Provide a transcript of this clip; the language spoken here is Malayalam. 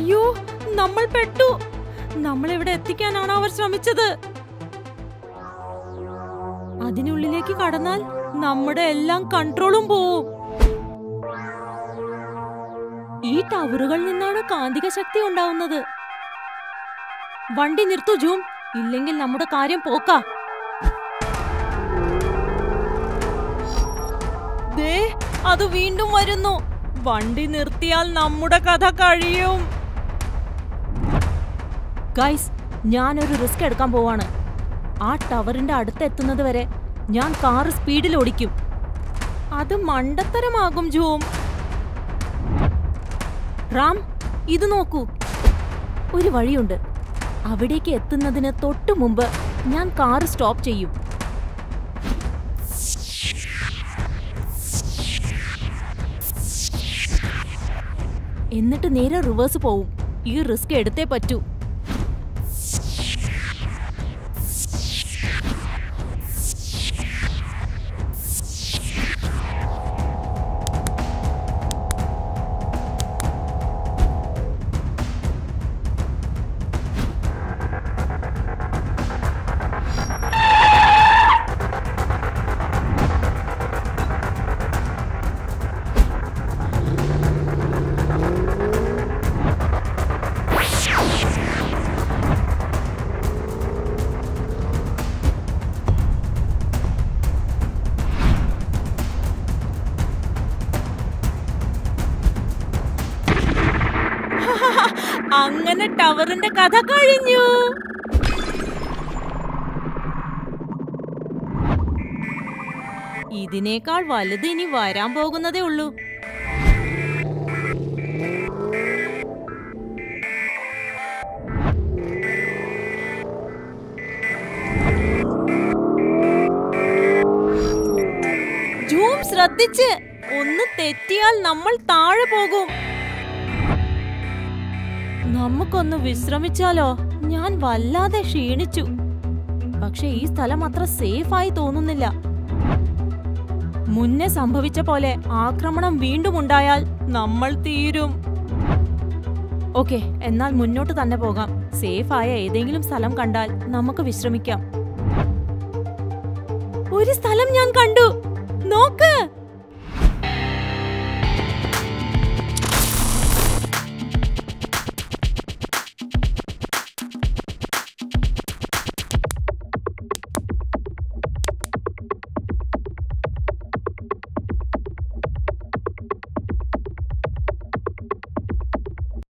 അയ്യോ നമ്മൾ പെട്ടു നമ്മൾ ഇവിടെ എത്തിക്കാനാണ് അവർ ശ്രമിച്ചത് അതിനുള്ളിലേക്ക് കടന്നാൽ നമ്മുടെ എല്ലാം കൺട്രോളും പോവും ഈ ടവറുകളിൽ നിന്നാണ് കാന്തിക ശക്തി ഉണ്ടാവുന്നത് വണ്ടി നിർത്തു ജൂം ഇല്ലെങ്കിൽ നമ്മുടെ കാര്യം പോക്കാ ദേ അത് വീണ്ടും വരുന്നു വണ്ടി നിർത്തിയാൽ നമ്മുടെ കഥ കഴിയും ഗൈസ് ഞാനൊരു റിസ്ക് എടുക്കാൻ പോവാണ് ആ ടവറിന്റെ അടുത്ത് എത്തുന്നത് വരെ ഞാൻ കാറ് സ്പീഡിൽ ഓടിക്കും അത് മണ്ടത്തരമാകും ജൂം റാം ഇത് നോക്കൂ ഒരു വഴിയുണ്ട് അവിടേക്ക് എത്തുന്നതിന് തൊട്ടു മുമ്പ് ഞാൻ കാറ് സ്റ്റോപ്പ് ചെയ്യും എന്നിട്ട് നേരെ റിവേഴ്സ് പോവും ഈ റിസ്ക് എടുത്തേ പറ്റൂ അങ്ങനെ ടവറിന്റെ കഥ കഴിഞ്ഞു ഇതിനേക്കാൾ വലുത് ഇനി വരാൻ പോകുന്നതേ ഉള്ളൂ ജൂം ശ്രദ്ധിച്ച് ഒന്ന് തെറ്റിയാൽ നമ്മൾ താഴെ പോകും നമുക്കൊന്ന് വിശ്രമിച്ചാലോ ഞാൻ വല്ലാതെ ക്ഷീണിച്ചു പക്ഷെ ഈ സ്ഥലം അത്ര സേഫ് ആയി തോന്നുന്നില്ല മുന്നേ സംഭവിച്ച പോലെ ആക്രമണം വീണ്ടും ഉണ്ടായാൽ നമ്മൾ തീരും ഓക്കെ എന്നാൽ മുന്നോട്ട് തന്നെ പോകാം സേഫ് ആയ ഏതെങ്കിലും സ്ഥലം കണ്ടാൽ നമുക്ക് വിശ്രമിക്കാം ഒരു സ്ഥലം ഞാൻ കണ്ടു നോക്ക്